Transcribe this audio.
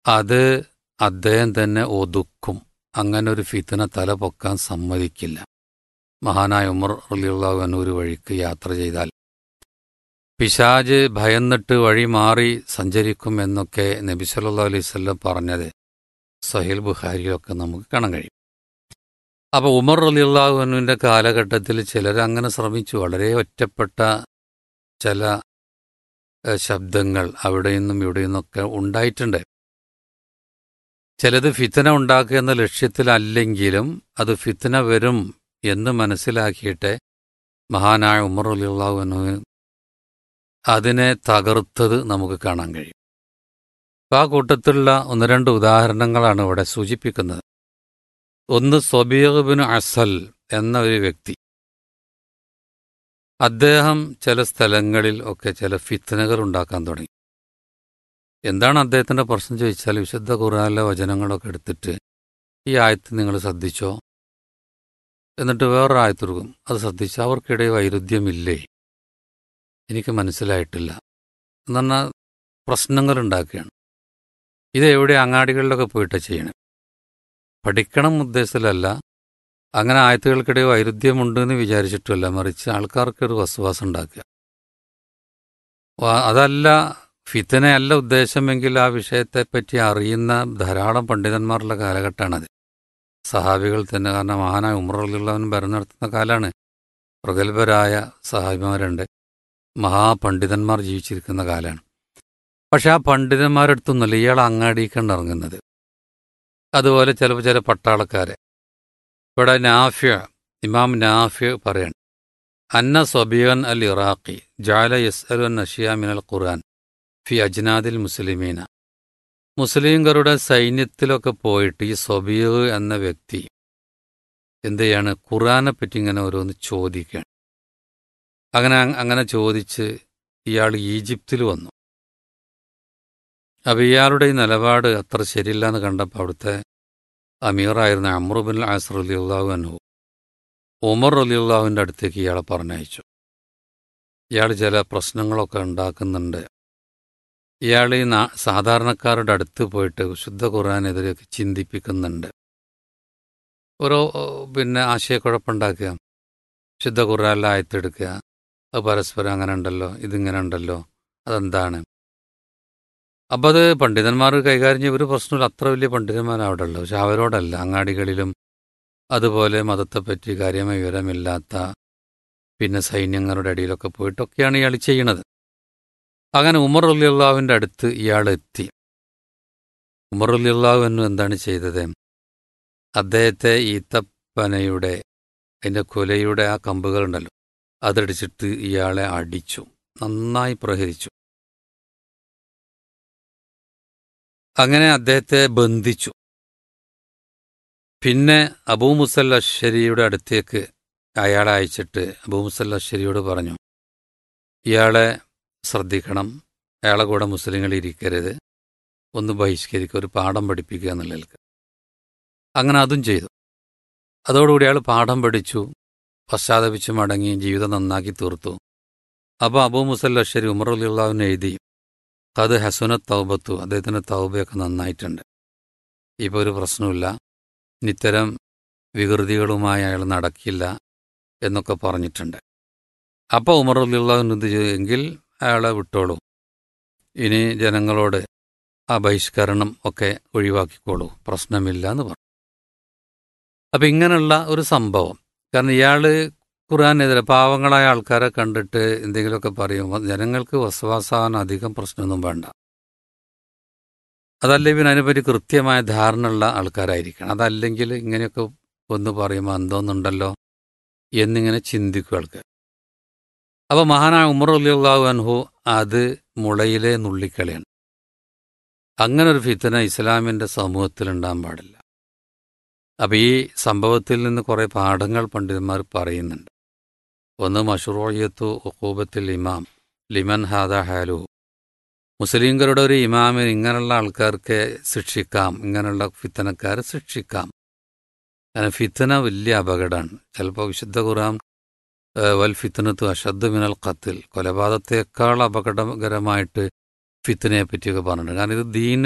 അത് അദ്ദേഹം തന്നെ ഒതുക്കും അങ്ങനെ ഒരു ഫിത്തന തല പൊക്കാൻ സമ്മതിക്കില്ല മഹാനായ ഉമർ അലിയുള്ളാഹു ഒരു വഴിക്ക് യാത്ര ചെയ്താൽ പിശാജ് ഭയന്നിട്ട് വഴി മാറി സഞ്ചരിക്കും എന്നൊക്കെ നബി സല്ലല്ലാഹു അലൈഹി വസല്ലം പറഞ്ഞത് സഹീൽ ബുഖാരിയിലൊക്കെ നമുക്ക് കാണാൻ കഴിയും അപ്പോൾ ഉമർ അലിയുള്ളാഹുവിൻ്റെ കാലഘട്ടത്തിൽ ചിലർ അങ്ങനെ ശ്രമിച്ചു വളരെ ഒറ്റപ്പെട്ട ചില ഏഹ്, ശബ്ദങ്ങൾ അവിടെ നിന്നും ഇവിടെ നിന്നൊക്കെ ഉണ്ടായിട്ടുണ്ട് ചിലത് ഫിത്തന ഉണ്ടാക്കുക എന്ന ലക്ഷ്യത്തിലല്ലെങ്കിലും അത് ഫിത്തന വരും എന്ന് മനസ്സിലാക്കിയിട്ട് മഹാനായ ഉമർ അലിയുള്ളാഹുവിന് അതിനെ തകർത്തത് നമുക്ക് കാണാൻ കഴിയും അപ്പോൾ ആ കൂട്ടത്തിലുള്ള ഒന്ന് രണ്ട് ഉദാഹരണങ്ങളാണ് ഇവിടെ സൂചിപ്പിക്കുന്നത് ഒന്ന് സ്വബീബിന് അസൽ എന്ന ഒരു വ്യക്തി അദ്ദേഹം ചില സ്ഥലങ്ങളിൽ ഒക്കെ ചില ഫിത്തനകൾ ഉണ്ടാക്കാൻ തുടങ്ങി എന്താണ് അദ്ദേഹത്തിന്റെ പ്രശ്നം ചോദിച്ചാൽ വിശുദ്ധ ഖുറാനിലെ വചനങ്ങളൊക്കെ എടുത്തിട്ട് ഈ ആയത്ത് നിങ്ങൾ ശ്രദ്ധിച്ചോ എന്നിട്ട് വേറൊരു ആയത്തെടുക്കും അത് ശ്രദ്ധിച്ച് അവർക്കിടെ വൈരുദ്ധ്യമില്ലേ എനിക്ക് മനസ്സിലായിട്ടില്ല എന്ന് പറഞ്ഞാൽ പ്രശ്നങ്ങൾ ഉണ്ടാക്കുകയാണ് ഇത് എവിടെ അങ്ങാടികളിലൊക്കെ പോയിട്ട് ചെയ്യണം പഠിക്കണം ഉദ്ദേശത്തിലല്ല അങ്ങനെ ആയത്തുകൾക്കിടെ വൈരുദ്ധ്യമുണ്ട് എന്ന് വിചാരിച്ചിട്ടുമല്ല മറിച്ച് ആൾക്കാർക്കൊരു വസ്വാസം ഉണ്ടാക്കുക വ- അതല്ല ഫിത്തനയല്ല ഉദ്ദേശമെങ്കിൽ ആ വിഷയത്തെപ്പറ്റി അറിയുന്ന ധാരാളം പണ്ഡിതന്മാരുള്ള കാലഘട്ടമാണത് സഹാബികൾ തന്നെ കാരണം മഹാനായ ഉമറുള്ളവൻ ഭരണം നടത്തുന്ന കാലമാണ് പ്രഗത്ഭരായ സഹാബിമാരുണ്ട് മഹാപണ്ഡിതന്മാർ ജീവിച്ചിരിക്കുന്ന കാലമാണ് പക്ഷെ ആ പണ്ഡിതന്മാരുടെ അടുത്തൊന്നുമല്ല ഇയാൾ അങ്ങാടിക്കാണ് ഇറങ്ങുന്നത് അതുപോലെ ചിലപ്പോൾ ചില പട്ടാളക്കാരെ ഇവിടെ നാഫ്യ ഇമാം നാഫ്യ പറയാണ് അന്ന സബീൻ അൽ ഇറാഖി ജാല യസ് അൽ നഷിയ മിനൽ ഖുർആൻ ഫി അജ്നാദിൽ മുസ്ലിമീന മുസ്ലിംകളുടെ സൈന്യത്തിലൊക്കെ പോയിട്ട് ഈ സബീർ എന്ന വ്യക്തി എന്ത് ചെയ്യാണ് ഖുർആനെ പറ്റി ഇങ്ങനെ ഓരോന്ന് ചോദിക്കുകയാണ് അങ്ങനെ അങ്ങനെ ചോദിച്ച് ഇയാൾ ഈജിപ്തിൽ വന്നു അപ്പോൾ ഇയാളുടെ ഈ നിലപാട് അത്ര ശരിയില്ല എന്ന് കണ്ടപ്പോൾ അവിടുത്തെ അമീറായിരുന്ന അമ്രുബിൻ ആസർ അലി അള്ളാഹു അനു ഉമർ അലി അള്ളാഹുവിൻ്റെ അടുത്തേക്ക് ഇയാളെ പറഞ്ഞയച്ചു ഇയാൾ ചില പ്രശ്നങ്ങളൊക്കെ ഉണ്ടാക്കുന്നുണ്ട് ഇയാൾ ഈ നാ- സാധാരണക്കാരുടെ അടുത്ത് പോയിട്ട് ശുദ്ധ ഖുർആാനെതിരെയൊക്കെ ചിന്തിപ്പിക്കുന്നുണ്ട് ഓരോ ഓ, പിന്നെ ആശയക്കുഴപ്പമുണ്ടാക്കുക ശുദ്ധ ഖുർആാനിലെ ആയത്തെടുക്കുക അത് പരസ്പരം അങ്ങനെ ഉണ്ടല്ലോ ഇതിങ്ങനെ ഉണ്ടല്ലോ അതെന്താണ് അപ്പം അത് പണ്ഡിതന്മാർ കൈകാര്യം ചെയ്യ ഒരു പ്രശ്നമില്ല അത്ര വലിയ പണ്ഡിതന്മാർ അവിടെ ഉള്ളു പക്ഷെ അവരോടല്ല അങ്ങാടികളിലും അതുപോലെ മതത്തെപ്പറ്റി കാര്യമായ വിവരമില്ലാത്ത പിന്നെ സൈന്യങ്ങളുടെ അടിയിലൊക്കെ പോയിട്ടൊക്കെയാണ് ഇയാൾ ചെയ്യണത് അങ്ങനെ ഉമർ അലിയുള്ളാവിൻ്റെ അടുത്ത് ഇയാൾ എത്തി ഉമർ അലിയുള്ളാഹു എന്നു എന്താണ് ചെയ്തത് അദ്ദേഹത്തെ ഈത്തപ്പനയുടെ അതിൻ്റെ കുലയുടെ ആ കമ്പുകളുണ്ടല്ലോ അതടിച്ചിട്ട് ഇയാളെ അടിച്ചു നന്നായി പ്രഹരിച്ചു അങ്ങനെ അദ്ദേഹത്തെ ബന്ധിച്ചു പിന്നെ അബൂ മുസൽ അശ്ശരിയുടെ അടുത്തേക്ക് അയാളെ അയച്ചിട്ട് അബൂ മുസൽ അശ്ശരിയോട് പറഞ്ഞു ഇയാളെ ശ്രദ്ധിക്കണം അയാളെ കൂടെ മുസ്ലിങ്ങൾ ഇരിക്കരുത് ഒന്ന് ബഹിഷ്കരിക്കുക ഒരു പാഠം പഠിപ്പിക്കുക എന്നുള്ളതിൽക്ക് അങ്ങനെ അതും ചെയ്തു അതോടുകൂടി അയാൾ പാഠം പഠിച്ചു പശ്ചാത്തപിച്ച് മടങ്ങി ജീവിതം നന്നാക്കി തീർത്തു അപ്പോൾ അബൂ മുസൽ അശ്ശരി ഉമർ അലിയുള്ളാവിന് എഴുതി അത് ഹസുനത്ത് തൗബത്തു അദ്ദേഹത്തിൻ്റെ തൗബയൊക്കെ നന്നായിട്ടുണ്ട് ഇപ്പോൾ ഒരു പ്രശ്നമില്ല ഇത്തരം വികൃതികളുമായി അയാൾ നടക്കില്ല എന്നൊക്കെ പറഞ്ഞിട്ടുണ്ട് അപ്പോൾ ഉമർ അലിയുള്ളാവിന് എന്ത് ചെയ്തു എങ്കിൽ അയാളെ വിട്ടോളൂ ഇനി ജനങ്ങളോട് ആ ബഹിഷ്കരണം ഒക്കെ ഒഴിവാക്കിക്കോളൂ പ്രശ്നമില്ല എന്ന് പറഞ്ഞു അപ്പം ഇങ്ങനെയുള്ള ഒരു സംഭവം കാരണം ഇയാൾ ഖുർആാനെതിരെ പാവങ്ങളായ ആൾക്കാരെ കണ്ടിട്ട് എന്തെങ്കിലുമൊക്കെ പറയുമ്പോൾ ജനങ്ങൾക്ക് വസവാസാവാൻ അധികം പ്രശ്നമൊന്നും വേണ്ട അതല്ല ഇവൻ അതിനെപ്പറ്റി കൃത്യമായ ധാരണയുള്ള ആൾക്കാരായിരിക്കണം അതല്ലെങ്കിൽ ഇങ്ങനെയൊക്കെ ഒന്ന് പറയുമ്പോൾ എന്തോന്നുണ്ടല്ലോ എന്നിങ്ങനെ ചിന്തിക്കും ആൾക്കാർ അപ്പോൾ മഹാനായ ഉമർ അലിയുള്ളാഹു അൻഹു അത് മുളയിലെ നുള്ളിക്കളിയാണ് അങ്ങനെ ഒരു ഫിത്തന ഇസ്ലാമിൻ്റെ സമൂഹത്തിൽ ഉണ്ടാകാൻ പാടില്ല അപ്പോൾ ഈ സംഭവത്തിൽ നിന്ന് കുറേ പാഠങ്ങൾ പണ്ഡിതന്മാർ പറയുന്നുണ്ട് ഒന്ന് മഷറൂയത്തു ഉക്കൂബത്തിൽ ഇമാം ലിമൻ ഹാദ ഹാലു മുസ്ലിംകളുടെ ഒരു ഇമാമിന് ഇങ്ങനെയുള്ള ആൾക്കാർക്ക് ശിക്ഷിക്കാം ഇങ്ങനെയുള്ള ഫിത്തനക്കാരെ ശിക്ഷിക്കാം കാരണം ഫിത്തന വലിയ അപകടമാണ് ചിലപ്പോൾ വിശുദ്ധ ഖുറാൻ ഏഹ്, വൽ ഫിത്തനത്തു അഷദ് മിനൽ ഖത്തിൽ കൊലപാതകത്തേക്കാൾ അപകടകരമായിട്ട് ഫിത്തനയെ പറ്റിയൊക്കെ പറഞ്ഞിട്ടുണ്ട് കാരണം ഇത് ദീൻ